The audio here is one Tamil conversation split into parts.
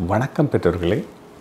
வணக்கம் பெற்றோர்களே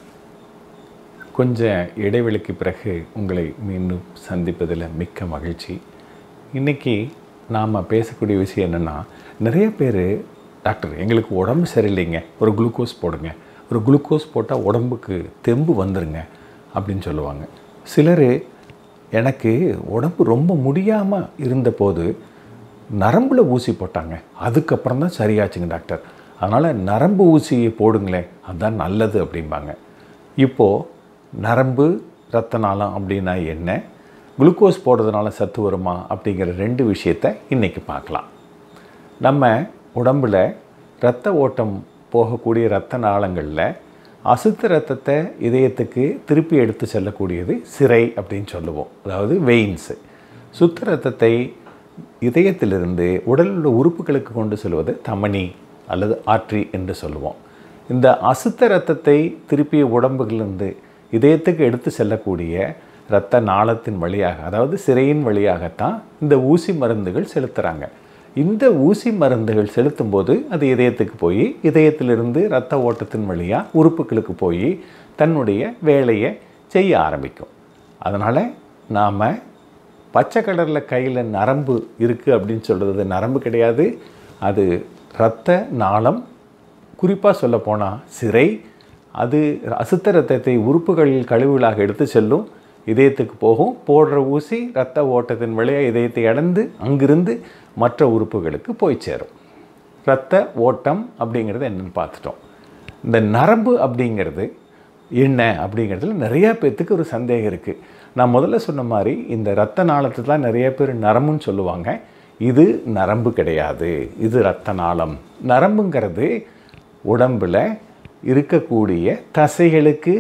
கொஞ்சம் இடைவெளிக்கு பிறகு உங்களை மீண்டும் சந்திப்பதில் மிக்க மகிழ்ச்சி இன்றைக்கி நாம் பேசக்கூடிய விஷயம் என்னென்னா நிறைய பேர் டாக்டர் எங்களுக்கு உடம்பு சரியில்லைங்க ஒரு குளுக்கோஸ் போடுங்க ஒரு குளுக்கோஸ் போட்டால் உடம்புக்கு தெம்பு வந்துருங்க அப்படின்னு சொல்லுவாங்க சிலர் எனக்கு உடம்பு ரொம்ப முடியாமல் இருந்தபோது நரம்பில் ஊசி போட்டாங்க அதுக்கப்புறம் தான் சரியாச்சுங்க டாக்டர் அதனால் நரம்பு ஊசியை போடுங்களேன் அதுதான் நல்லது அப்படிம்பாங்க இப்போது நரம்பு ரத்த நாளம் அப்படின்னா என்ன குளுக்கோஸ் போடுறதுனால சத்து வருமா அப்படிங்கிற ரெண்டு விஷயத்தை இன்றைக்கி பார்க்கலாம் நம்ம உடம்பில் இரத்த ஓட்டம் போகக்கூடிய இரத்த நாளங்களில் அசுத்த ரத்தத்தை இதயத்துக்கு திருப்பி எடுத்து செல்லக்கூடியது சிரை அப்படின்னு சொல்லுவோம் அதாவது வெயின்ஸு சுத்த ரத்தத்தை இதயத்திலிருந்து உடலில் உள்ள உறுப்புகளுக்கு கொண்டு செல்வது தமனி அல்லது ஆற்றி என்று சொல்லுவோம் இந்த அசுத்த இரத்தத்தை திருப்பிய உடம்புகளிலிருந்து இதயத்துக்கு எடுத்து செல்லக்கூடிய இரத்த நாளத்தின் வழியாக அதாவது சிறையின் வழியாகத்தான் இந்த ஊசி மருந்துகள் செலுத்துகிறாங்க இந்த ஊசி மருந்துகள் செலுத்தும் போது அது இதயத்துக்கு போய் இதயத்திலிருந்து இரத்த ஓட்டத்தின் வழியாக உறுப்புகளுக்கு போய் தன்னுடைய வேலையை செய்ய ஆரம்பிக்கும் அதனால் நாம் பச்சை கலரில் கையில் நரம்பு இருக்குது அப்படின்னு சொல்கிறது நரம்பு கிடையாது அது இரத்த நாளம் குறிப்பாக சொல்லப்போனால் சிறை அது அசுத்த ரத்தத்தை உறுப்புகளில் கழிவுகளாக எடுத்து செல்லும் இதயத்துக்கு போகும் போடுற ஊசி இரத்த ஓட்டத்தின் வழியாக இதயத்தை அடைந்து அங்கிருந்து மற்ற உறுப்புகளுக்கு போய் சேரும் இரத்த ஓட்டம் அப்படிங்கிறது என்னென்னு பார்த்துட்டோம் இந்த நரம்பு அப்படிங்கிறது என்ன அப்படிங்கிறதுல நிறையா பேர்த்துக்கு ஒரு சந்தேகம் இருக்குது நான் முதல்ல சொன்ன மாதிரி இந்த இரத்த நாளத்தை தான் நிறைய பேர் நரம்புன்னு சொல்லுவாங்க இது நரம்பு கிடையாது இது இரத்த நாளம் நரம்புங்கிறது உடம்பில் இருக்கக்கூடிய தசைகளுக்கு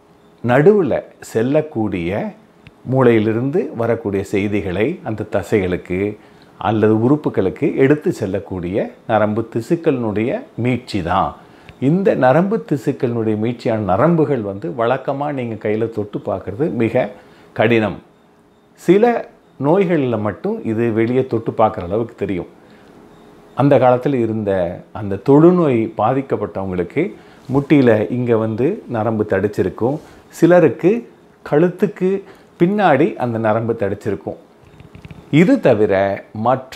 நடுவில் செல்லக்கூடிய மூளையிலிருந்து வரக்கூடிய செய்திகளை அந்த தசைகளுக்கு அல்லது உறுப்புகளுக்கு எடுத்து செல்லக்கூடிய நரம்பு திசுக்களினுடைய மீட்சி தான் இந்த நரம்பு திசுக்களினுடைய மீட்சியான நரம்புகள் வந்து வழக்கமாக நீங்கள் கையில் தொட்டு பார்க்குறது மிக கடினம் சில நோய்களில் மட்டும் இது வெளியே தொட்டு பார்க்குற அளவுக்கு தெரியும் அந்த காலத்தில் இருந்த அந்த தொழுநோய் பாதிக்கப்பட்டவங்களுக்கு முட்டியில் இங்கே வந்து நரம்பு தடிச்சிருக்கும் சிலருக்கு கழுத்துக்கு பின்னாடி அந்த நரம்பு தடிச்சிருக்கும் இது தவிர மற்ற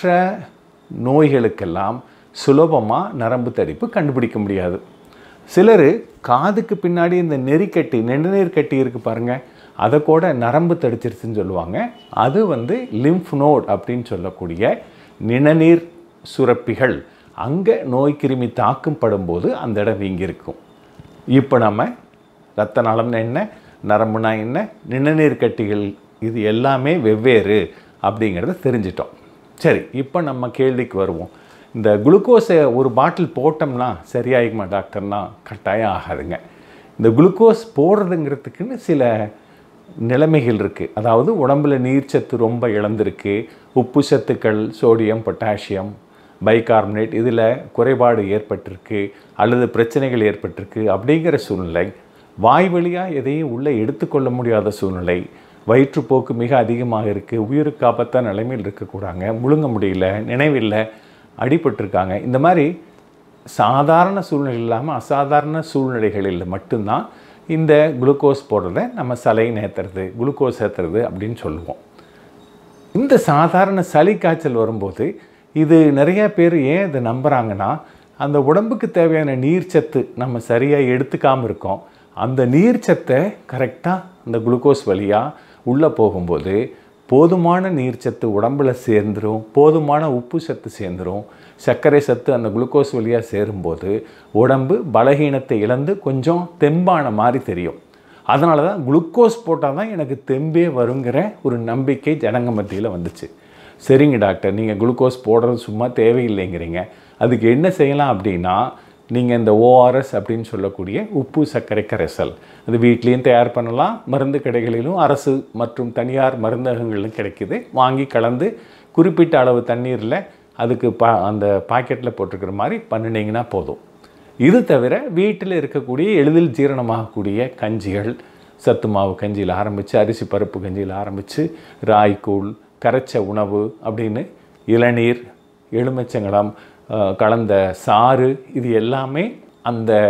நோய்களுக்கெல்லாம் சுலபமாக நரம்பு தடிப்பு கண்டுபிடிக்க முடியாது சிலர் காதுக்கு பின்னாடி இந்த நெறிக்கட்டி நெடுநீர் கட்டி இருக்குது பாருங்கள் அதை கூட நரம்பு தடிச்சிருச்சுன்னு சொல்லுவாங்க அது வந்து லிம்ஃப் நோட் அப்படின்னு சொல்லக்கூடிய நிணநீர் சுரப்பிகள் அங்கே நோய் கிருமி தாக்கும் படும்போது அந்த இடம் வீங்கியிருக்கும் இப்போ நம்ம ரத்த நாளம்னா என்ன நரம்புனா என்ன நிணநீர் கட்டிகள் இது எல்லாமே வெவ்வேறு அப்படிங்கிறத தெரிஞ்சிட்டோம் சரி இப்போ நம்ம கேள்விக்கு வருவோம் இந்த குளுக்கோஸை ஒரு பாட்டில் போட்டோம்னா சரியாகுமா டாக்டர்னா கட்டாயம் ஆகாதுங்க இந்த குளுக்கோஸ் போடுறதுங்கிறதுக்குன்னு சில நிலைமைகள் இருக்குது அதாவது உடம்பில் நீர்ச்சத்து ரொம்ப இழந்திருக்கு உப்பு சத்துக்கள் சோடியம் பொட்டாசியம் பைகார்பனேட் இதில் குறைபாடு ஏற்பட்டிருக்கு அல்லது பிரச்சனைகள் ஏற்பட்டிருக்கு அப்படிங்கிற சூழ்நிலை வாய் வழியாக எதையும் உள்ளே எடுத்துக்கொள்ள முடியாத சூழ்நிலை வயிற்றுப்போக்கு மிக அதிகமாக இருக்குது உயிருக்கு ஆபத்தான நிலைமையில் இருக்கக்கூடாங்க முழுங்க முடியல நினைவில்லை அடிபட்டிருக்காங்க இந்த மாதிரி சாதாரண சூழ்நிலை இல்லாமல் அசாதாரண சூழ்நிலைகளில் மட்டும்தான் இந்த குளுக்கோஸ் போடுறத நம்ம சலை நேத்துறது குளுக்கோஸ் ஏற்றுறது அப்படின்னு சொல்லுவோம் இந்த சாதாரண சளி காய்ச்சல் வரும்போது இது நிறைய பேர் ஏன் இதை நம்புகிறாங்கன்னா அந்த உடம்புக்கு தேவையான நீர்ச்சத்து நம்ம சரியாக எடுத்துக்காமல் இருக்கோம் அந்த நீர்ச்சத்தை கரெக்டாக அந்த குளுக்கோஸ் வழியாக உள்ளே போகும்போது போதுமான நீர்ச்சத்து உடம்பில் சேர்ந்துடும் போதுமான உப்பு சத்து சேர்ந்துடும் சர்க்கரை சத்து அந்த குளுக்கோஸ் வழியாக சேரும்போது உடம்பு பலகீனத்தை இழந்து கொஞ்சம் தெம்பான மாதிரி தெரியும் அதனால தான் குளுக்கோஸ் போட்டால் தான் எனக்கு தெம்பே வருங்கிற ஒரு நம்பிக்கை ஜனங்க மத்தியில் வந்துச்சு சரிங்க டாக்டர் நீங்கள் குளுக்கோஸ் போடுறது சும்மா தேவையில்லைங்கிறீங்க அதுக்கு என்ன செய்யலாம் அப்படின்னா நீங்கள் இந்த ஓஆர்எஸ் அப்படின்னு சொல்லக்கூடிய உப்பு சர்க்கரை கரைசல் அது வீட்லேயும் தயார் பண்ணலாம் மருந்து கடைகளிலும் அரசு மற்றும் தனியார் மருந்தகங்களிலும் கிடைக்குது வாங்கி கலந்து குறிப்பிட்ட அளவு தண்ணீரில் அதுக்கு பா அந்த பாக்கெட்டில் போட்டிருக்கிற மாதிரி பண்ணினீங்கன்னா போதும் இது தவிர வீட்டில் இருக்கக்கூடிய எளிதில் ஜீரணமாகக்கூடிய கஞ்சிகள் சத்து மாவு கஞ்சியில் ஆரம்பித்து அரிசி பருப்பு கஞ்சியில் ஆரம்பித்து ராய்க்கூழ் கரைச்ச உணவு அப்படின்னு இளநீர் எலுமிச்சங்கலம் அஹ், கலந்த சாறு இது எல்லாமே அந்த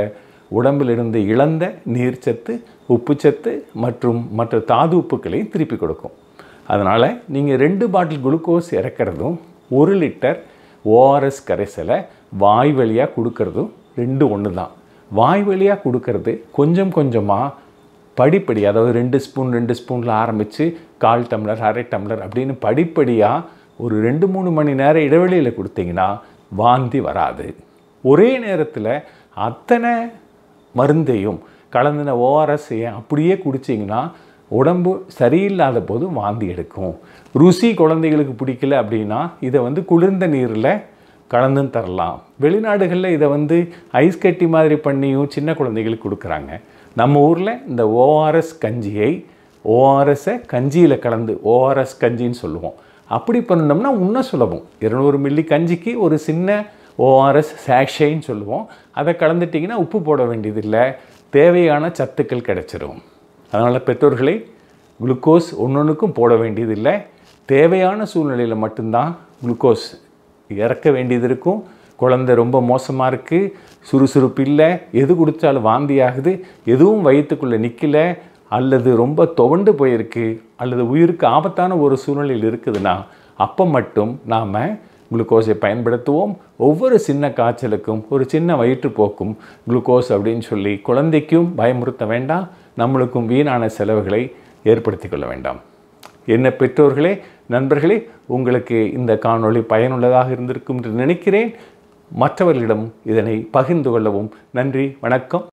உடம்பிலிருந்து இழந்த நீர்ச்சத்து உப்புச்சத்து மற்றும் மற்ற தாது உப்புக்களை திருப்பி கொடுக்கும் அதனால் நீங்கள் ரெண்டு பாட்டில் குளுக்கோஸ் இறக்கிறதும் ஒரு லிட்டர் ஓஆர்எஸ் கரைசலை வாய் வழியாக கொடுக்கறதும் ரெண்டு ஒன்று தான் வாய் வழியாக கொடுக்கறது கொஞ்சம் கொஞ்சமாக படிப்படி அதாவது ரெண்டு ஸ்பூன் ரெண்டு ஸ்பூனில் ஆரம்பித்து கால் டம்ளர் அரை டம்ளர் அப்படின்னு படிப்படியாக ஒரு ரெண்டு மூணு மணி நேரம் இடைவெளியில் கொடுத்தீங்கன்னா வாந்தி வராது ஒரே நேரத்தில் அத்தனை மருந்தையும் கலந்தின ஓஆர்எஸ்ஸையை அப்படியே குடிச்சிங்கன்னா உடம்பு சரியில்லாத போது வாந்தி எடுக்கும் ருசி குழந்தைகளுக்கு பிடிக்கல அப்படின்னா இதை வந்து குளிர்ந்த நீரில் கலந்தும் தரலாம் வெளிநாடுகளில் இதை வந்து ஐஸ் கட்டி மாதிரி பண்ணியும் சின்ன குழந்தைகளுக்கு கொடுக்குறாங்க நம்ம ஊரில் இந்த ஓஆர்எஸ் கஞ்சியை ஓஆர்எஸை கஞ்சியில் கலந்து ஓஆர்எஸ் கஞ்சின்னு சொல்லுவோம் அப்படி பண்ணோம்னா இன்னும் சுலபம் இருநூறு மில்லி கஞ்சிக்கு ஒரு சின்ன ஓஆர்எஸ் சேஷைன்னு சொல்லுவோம் அதை கலந்துட்டிங்கன்னா உப்பு போட வேண்டியதில்லை தேவையான சத்துக்கள் கிடைச்சிரும் அதனால் பெற்றோர்களை குளுக்கோஸ் ஒன்றொன்றுக்கும் போட வேண்டியதில்லை தேவையான சூழ்நிலையில் மட்டும்தான் குளுக்கோஸ் இறக்க வேண்டியது இருக்கும் குழந்தை ரொம்ப மோசமாக இருக்குது சுறுசுறுப்பு இல்லை எது குடித்தாலும் வாந்தி ஆகுது எதுவும் வயிற்றுக்குள்ளே நிற்கல அல்லது ரொம்ப துவண்டு போயிருக்கு அல்லது உயிருக்கு ஆபத்தான ஒரு சூழ்நிலையில் இருக்குதுன்னா அப்போ மட்டும் நாம் குளுக்கோஸை பயன்படுத்துவோம் ஒவ்வொரு சின்ன காய்ச்சலுக்கும் ஒரு சின்ன வயிற்றுப்போக்கும் குளுக்கோஸ் அப்படின்னு சொல்லி குழந்தைக்கும் பயமுறுத்த வேண்டாம் நம்மளுக்கும் வீணான செலவுகளை ஏற்படுத்தி கொள்ள வேண்டாம் என்ன பெற்றோர்களே நண்பர்களே உங்களுக்கு இந்த காணொளி பயனுள்ளதாக இருந்திருக்கும் என்று நினைக்கிறேன் மற்றவர்களிடம் இதனை பகிர்ந்து கொள்ளவும் நன்றி வணக்கம்